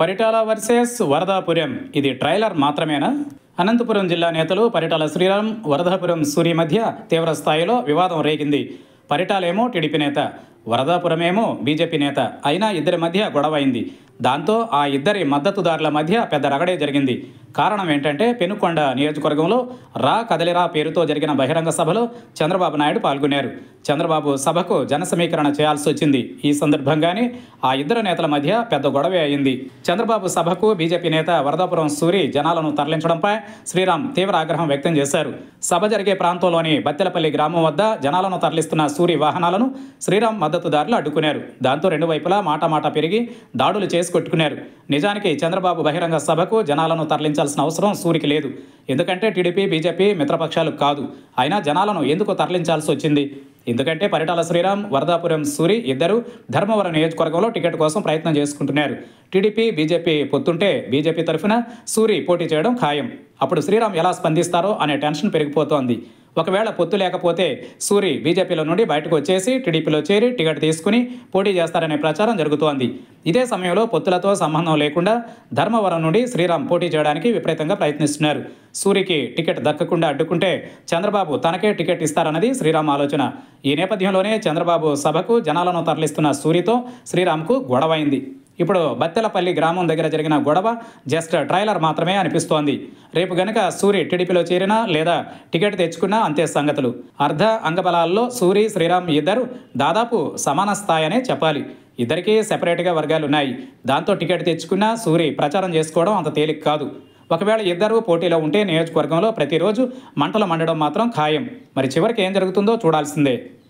Paritala versus Varadapuram ఇది trailer మాత్రమేనా అనంతపురం జిల్లా నేతలు పరిటాల శ్రీరామ్ వరదాపురం సూరి మధ్య తీవ్ర స్థాయిలో వివాదం రేగింది పరిటాలేమో టీడీపీ నేత వరదాపురమేమో బీజేపీ నేత అయినా ఇద్దరి మధ్య గొడవ అయింది దాంతో ఆ ఇద్దరి మద్దతుదారుల మధ్య పెద్ద రగడే జరిగింది కారణం ఏంటంటే పెనుకొండ నియోజకవర్గంలో రా కదలిరా పేరుతో జరిగిన బహిరంగ సభలో చంద్రబాబు నాయుడు పాల్గొన్నారు చంద్రబాబు సభకు జన సమీకరణ చేయాల్సి వచ్చింది ఈ సందర్భంగానే ఆ ఇద్దరు నేతల మధ్య పెద్ద గొడవే అయింది చంద్రబాబు సభకు బీజేపీ నేత వరదాపురం సూరి జనాలను తరలించడంపై శ్రీరామ్ తీవ్ర ఆగ్రహం వ్యక్తం చేశారు సభ జరిగే ప్రాంతంలోని బత్తెలపల్లి గ్రామం వద్ద జనాలను తరలిస్తున్న సూరి వాహనాలను శ్రీరామ్ మద్దతుదారులు అడ్డుకున్నారు దాంతో రెండు వైపులా మాట మాట పెరిగి దాడులు చేసి కొట్టుకున్నారు నిజానికి చంద్రబాబు బహిరంగ సభకు జనాలను తరలించాల్సిన అవసరం సూరికి లేదు ఎందుకంటే టీడీపీ బీజేపీ మిత్రపక్షాలు కాదు అయినా జనాలను ఎందుకు తరలించాల్సి వచ్చింది ఎందుకంటే పరిటాల శ్రీరామ్ వరదాపురం సూరి ఇద్దరు ధర్మవరం నియోజకవర్గంలో టికెట్ కోసం ప్రయత్నం చేసుకుంటున్నారు టీడీపీ బీజేపీ పొత్తుంటే బీజేపీ తరఫున సూరి పోటీ చేయడం ఖాయం అప్పుడు శ్రీరామ్ ఎలా స్పందిస్తారో అనే టెన్షన్ పెరిగిపోతోంది ఒకవేళ పొత్తు లేకపోతే సూరి బీజేపీలో నుండి బయటకు వచ్చేసి టీడీపీలో చేరి టికెట్ తీసుకుని పోటీ చేస్తారనే ప్రచారం జరుగుతోంది ఇదే సమయంలో పొత్తులతో సంబంధం లేకుండా ధర్మవరం నుండి శ్రీరామ్ పోటీ చేయడానికి విపరీతంగా ప్రయత్నిస్తున్నారు సూరికి టికెట్ దక్కకుండా అడ్డుకుంటే చంద్రబాబు తనకే టికెట్ ఇస్తారన్నది శ్రీరామ్ ఆలోచన ఈ నేపథ్యంలోనే చంద్రబాబు సభకు జనాలను తరలిస్తున్న సూరితో శ్రీరామ్కు గొడవైంది ఇప్పుడు బత్తెలపల్లి గ్రామం దగ్గర జరిగిన గొడవ జస్ట్ ట్రైలర్ మాత్రమే అనిపిస్తోంది రేపు గనుక సూరి టీడీపీలో చేరినా లేదా టికెట్ తెచ్చుకున్నా అంతే సంగతులు అర్ధ అంగబలాల్లో సూరి శ్రీరామ్ ఇద్దరు దాదాపు సమాన స్థాయనే చెప్పాలి ఇద్దరికీ సెపరేట్గా వర్గాలు ఉన్నాయి దాంతో టికెట్ తెచ్చుకున్నా సూరి ప్రచారం చేసుకోవడం అంత తేలిక కాదు ఒకవేళ ఇద్దరు పోటీలో ఉంటే నియోజకవర్గంలో ప్రతిరోజు మంటలు మండడం మాత్రం ఖాయం మరి చివరికి ఏం జరుగుతుందో చూడాల్సిందే